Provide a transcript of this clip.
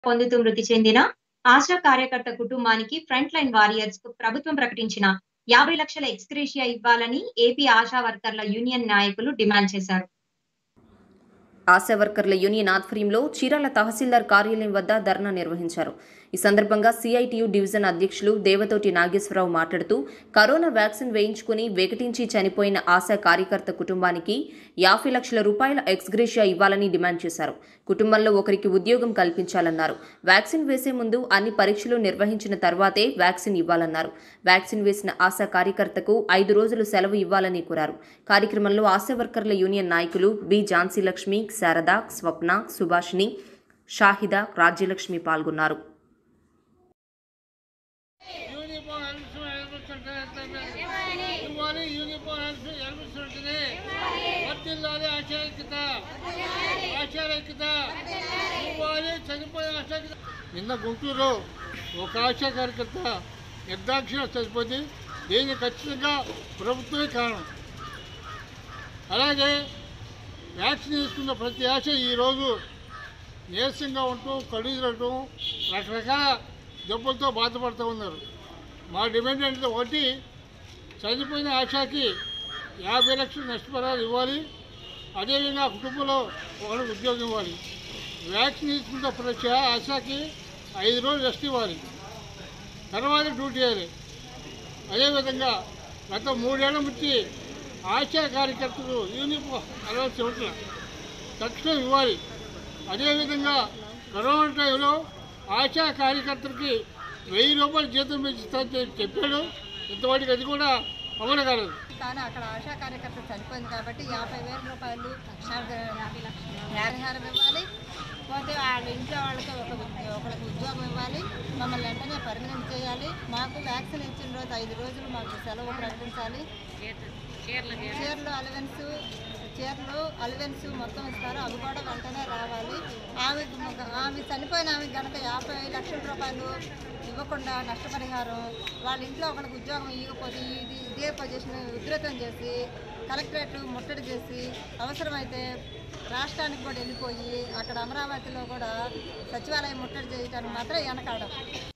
పొందుతూ మృతి చెందిన ఆశా కార్యకర్త కుటుంబానికి ఫ్రంట్ లైన్ వారియర్స్ కు ప్రభుత్వం ప్రకటించిన యాభై లక్షల ఎక్స్గ్రేషియా ఇవ్వాలని ఏపీ ఆశా వర్కర్ల యూనియన్ నాయకులు డిమాండ్ చేశారు ఆశా వర్కర్ల యూనియన్ ఆధ్వర్యంలో చీరాల తహసీల్దార్ కార్యాలయం వద్ద ధర్నా నిర్వహించారు ఈ సందర్భంగా సిఐటియు డివిజన్ అధ్యక్షులు దేవతోటి నాగేశ్వరరావు మాట్లాడుతూ కరోనా వ్యాక్సిన్ వేయించుకుని వెకటించి చనిపోయిన ఆశా కార్యకర్త కుటుంబానికి యాభై లక్షల రూపాయల ఎక్స్గ్రేషియా ఇవ్వాలని డిమాండ్ చేశారు కుటుంబంలో ఒకరికి ఉద్యోగం కల్పించాలన్నారు వ్యాక్సిన్ వేసే ముందు అన్ని పరీక్షలు నిర్వహించిన తర్వాతే వ్యాక్సిన్ ఇవ్వాలన్నారు వ్యాక్సిన్ వేసిన ఆశా కార్యకర్తకు ఐదు రోజులు సెలవు ఇవ్వాలని కోరారు కార్యక్రమంలో ఆశా వర్కర్ల యూనియన్ నాయకులు బి ఝాన్సీ లక్ష్మి శారద స్వప్న సుభాషిణి షాహిద రాజ్యలక్ష్మి పాల్గొన్నారు యూనిఫామ్ హెల్ప్ ఇవ్వాలి యూనిఫామ్ హెల్ప్ హెల్ప్ వర్తిల్లాలి ఆచార్యత ఆచార్యత ఇవ్వాలి చనిపోయిన ఆచార్యత నిన్న గుంటూరులో ఒక ఆశా కార్యకర్త నిర్దాక్షిణ చనిపోయింది దీనికి ఖచ్చితంగా ప్రభుత్వమే కారణం అలాగే వ్యాక్సిన్ తీసుకున్న ప్రతి ఆశ ఈరోజు నీరసంగా ఉంటూ కళ్ళు తిరగటం రకరకాల జబ్బులతో బాధపడుతూ ఉన్నారు మా డిమాండ్ అంటే ఒకటి చనిపోయిన ఆశాకి యాభై లక్షలు నష్టపరాలు ఇవ్వాలి అదేవిధంగా ఆ కుటుంబంలో ఒకరికి ఉద్యోగం ఇవ్వాలి వ్యాక్సిన్ తీసుకున్న ప్రతి ఆశాకి ఐదు రోజులు రెస్ట్ ఇవ్వాలి తర్వాత డ్యూటీ చేయాలి అదేవిధంగా గత మూడేళ్ల నుంచి ఆశా కార్యకర్తలు యూనిఫామ్ అలవాటు ఇవ్వట్లేదు తక్షణం ఇవ్వాలి అదేవిధంగా కరోనా టైంలో ఆశా కార్యకర్తలకి వెయ్యి రూపాయలు జీతం పెంచుతానని చెప్పి చెప్పాడు ఇంతవరకు అది కూడా అమలు కాలేదు కానీ అక్కడ ఆశా కార్యకర్త చనిపోయింది కాబట్టి యాభై వేల రూపాయలు పరిహారం ఇవ్వాలి పోతే వాళ్ళ ఇంట్లో వాళ్ళకి ఒక ఉద్యో- ఒకరికి ఉద్యోగం ఇవ్వాలి మమ్మల్ని వెంటనే పర్మనెంట్ చేయాలి మాకు వ్యాక్సిన్ ఇచ్చిన రోజు ఐదు రోజులు మాకు సెలవు ప్రకటించాలి చీరలు అలవెన్స్ చీరలు అలవెన్స్ మొత్తం ఇస్తారు అవి కూడా వెంటనే రావాలి ఆమె ఆమె చనిపోయిన ఆమె కనుక యాభై లక్షల రూపాయలు ఇవ్వకుండా నష్టపరిహారం వాళ్ళ ఇంట్లో ఒకరికి ఉద్యోగం ఇవ్వకపోతే ఇది ఇదే పొజిషన్ ఉధృతం చేసి కలెక్టరేట్ ముట్టడి చేసి అవసరమైతే రాష్ట్రానికి కూడా వెళ్ళిపోయి అక్కడ అమరావతిలో కూడా సచివాలయం ముట్టడి చేయడానికి మాత్రం వెనకాడం